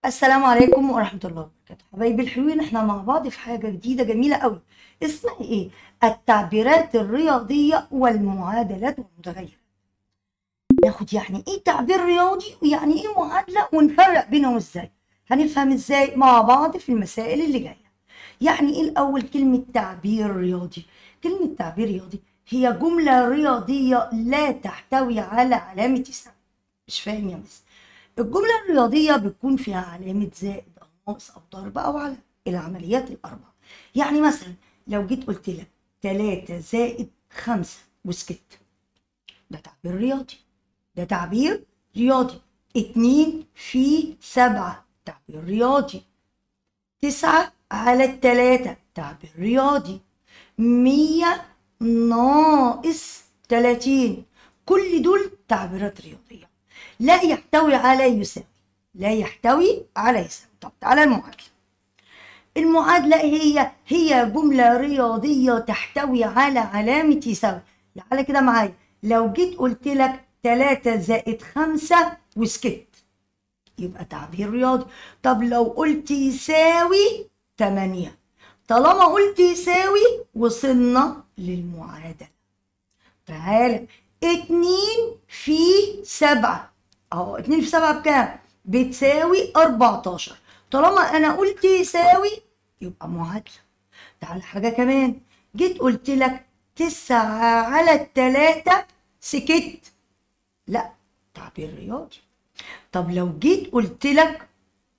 السلام عليكم ورحمة الله وبركاته حبايبي الحلوين احنا مع بعض في حاجة جديدة جميلة قوي اسمها ايه التعبيرات الرياضية والمعادلات والمتغيرات ناخد يعني ايه تعبير رياضي ويعني ايه معادلة ونفرق بينهم ازاي هنفهم ازاي مع بعض في المسائل اللي جاية يعني ايه الاول كلمة تعبير رياضي كلمة تعبير رياضي هي جملة رياضية لا تحتوي على علامة استفهام مش فاهم يا مس الجملة الرياضية بتكون فيها علامة زائد أو ناقص أو ضرب أو على العمليات الأربعة يعني مثلا لو جيت قلت لك تلاتة زائد خمسة وسكت ده تعبير رياضي ده تعبير رياضي اتنين في سبعة تعبير رياضي تسعة على التلاتة تعبير رياضي مية ناقص تلاتين كل دول تعبيرات رياضية لا يحتوي على يساوي لا يحتوي على يساوي طب تعالى المعادلة المعادلة هي هي جملة رياضية تحتوي على علامة يساوي تعالى كده معايا لو جيت قلت لك 3 زائد 5 وسكت يبقى تعبير رياضي طب لو قلت يساوي 8 طالما قلت يساوي وصلنا للمعادلة تعالى 2 في 7 اهو 2 في 7 بكام؟ بتساوي 14 طالما انا قلت يساوي يبقى معادلة تعالى حاجة كمان جيت قلت لك 9 على التلاتة سكت لا تعبير رياضي طب لو جيت قلت لك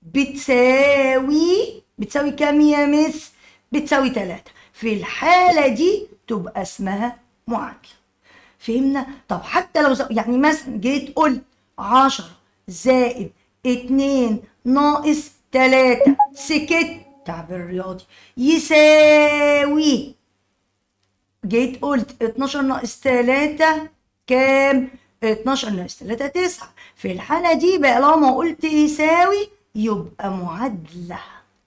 بتساوي بتساوي كام يا مس؟ بتساوي 3 في الحالة دي تبقى اسمها معادلة فهمنا؟ طب حتى لو ز... يعني مثلا جيت قلت 10 زائد 2 ناقص 3 سكت تعبير رياضي يساوي جيت قلت 12 ناقص 3 كام؟ 12 ناقص 3 9 في الحالة دي بقى لما قلت يساوي يبقى معادلة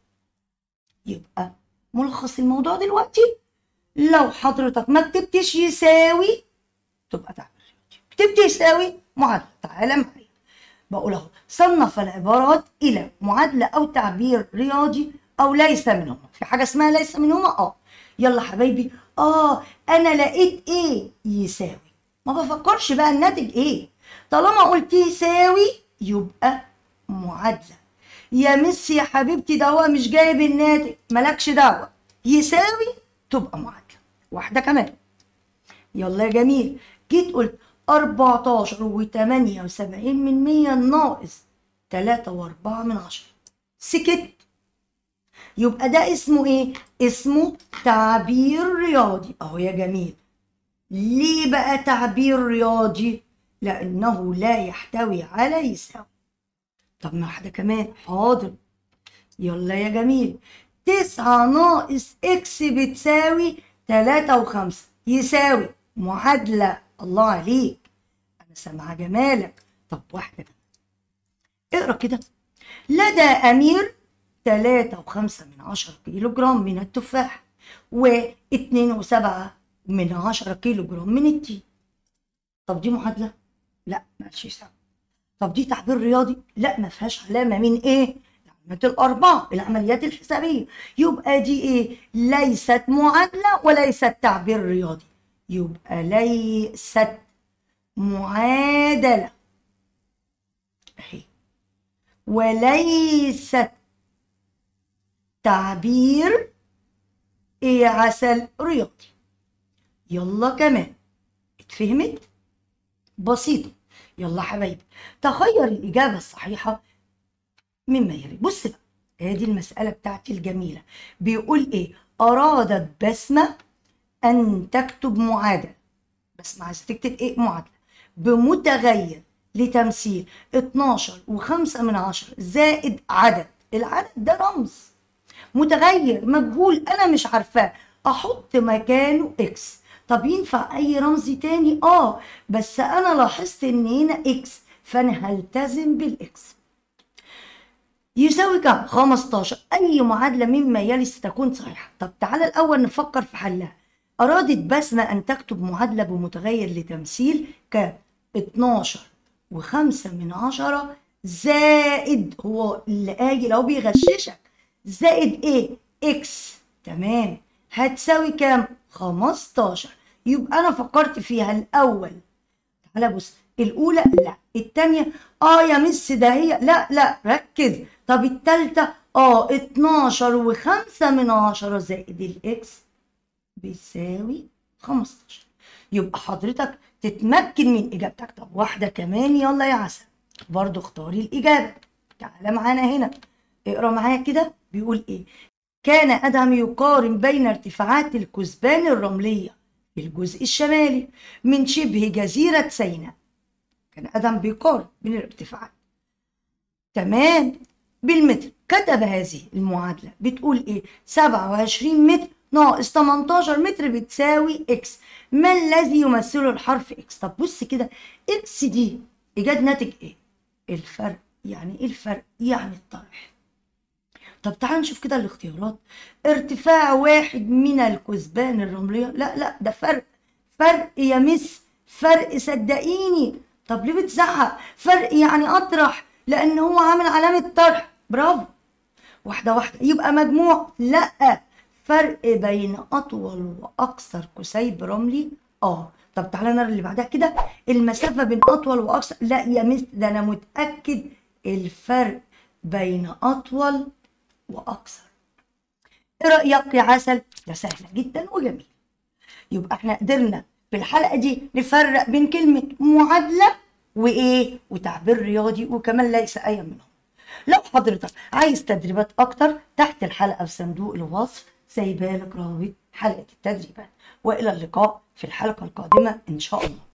يبقى ملخص الموضوع دلوقتي لو حضرتك ما كتبتش يساوي تبقى تعبير رياضي كتبت يساوي معادلة تعالى معايا بقول اهو صنف العبارات الى معادلة او تعبير رياضي او ليس منهما في حاجة اسمها ليس منهما اه يلا حبايبي اه انا لقيت ايه يساوي ما بفكرش بقى الناتج ايه طالما قلت يساوي يبقى معادلة يا مس يا حبيبتي ده هو مش جايب الناتج مالكش دعوة يساوي تبقى معادلة واحدة كمان يلا يا جميل جيت قلت 14 و78 من 100 ناقص 3 و4 من 10 سكت يبقى ده اسمه ايه؟ اسمه تعبير رياضي اهو يا جميل ليه بقى تعبير رياضي؟ لأنه لا يحتوي على يساوي طب ما واحدة كمان حاضر يلا يا جميل تسعة ناقص اكس بتساوي تلاتة وخمسة يساوي معادلة الله عليك أنا سامعة جمالك طب واحدة كمان اقرا كده لدى أمير تلاتة وخمسة من عشرة كيلو جرام من التفاح واتنين وسبعة من عشرة كيلو جرام من التين طب دي معادلة؟ لا مالش يساوي طب دي تعبير رياضي؟ لا ما فيهاش علامة من ايه؟ العلامات الأربعة العمليات الحسابية يبقى دي ايه؟ ليست معادلة وليست تعبير رياضي يبقى ليست معادلة اهي وليست تعبير ايه عسل رياضي يلا كمان اتفهمت بسيطة يلا حبايبي تخير الإجابة الصحيحة مما يلي بص بقى ادي المسألة بتاعتي الجميلة بيقول ايه أرادت بسمة أن تكتب معادلة بسمة عايزة تكتب ايه معادلة بمتغير لتمثيل 12 و5 من عشرة زائد عدد العدد ده رمز متغير مجهول انا مش عارفاه احط مكانه اكس طب ينفع اي رمز تاني اه بس انا لاحظت ان هنا اكس فانا هلتزم بالاكس يساوي كام 15 اي معادله مما يلي ستكون صحيحه طب تعالى الاول نفكر في حلها ارادت بسمه ان تكتب معادله بمتغير لتمثيل كام 12 و5 من عشرة زائد هو اللي قايل لو بيغششك زائد ايه اكس تمام هتساوي كام 15 يبقى انا فكرت فيها الاول تعالى بص الاولى لا التانية اه يا مس ده هي لا لا ركز طب التالتة اه 12 وخمسة من عشرة زائد الاكس بيساوي 15 يبقى حضرتك تتمكن من اجابتك طب واحدة كمان يلا يا عسل برضو اختاري الاجابة تعالى معانا هنا اقرا معايا كده بيقول ايه كان ادهم يقارن بين ارتفاعات الكثبان الرمليه في الجزء الشمالي من شبه جزيره سيناء كان ادهم بيقارن بين الارتفاعات تمام بالمتر كتب هذه المعادله بتقول ايه 27 متر ناقص 18 متر بتساوي اكس ما الذي يمثله الحرف اكس طب بص كده اكس دي ايجاد ناتج ايه الفرق يعني ايه الفرق يعني الطرح طب تعال نشوف كده الاختيارات ارتفاع واحد من الكثبان الرملية لا لا ده فرق فرق يا مس فرق صدقيني طب ليه بتزعق فرق يعني اطرح لان هو عامل علامة طرح برافو واحدة واحدة يبقى مجموع لا فرق بين اطول واقصر كثيب رملي اه طب تعالى نرى اللي بعدها كده المسافة بين اطول واقصر لا يا مس ده انا متأكد الفرق بين اطول واقصر ايه رايك يا عسل ده سهله جدا وجميل يبقى احنا قدرنا في الحلقه دي نفرق بين كلمه معادله وايه وتعبير رياضي وكمان ليس اي منهم لو حضرتك عايز تدريبات اكتر تحت الحلقه في صندوق الوصف سايبالك رابط حلقه التدريبات والى اللقاء في الحلقه القادمه ان شاء الله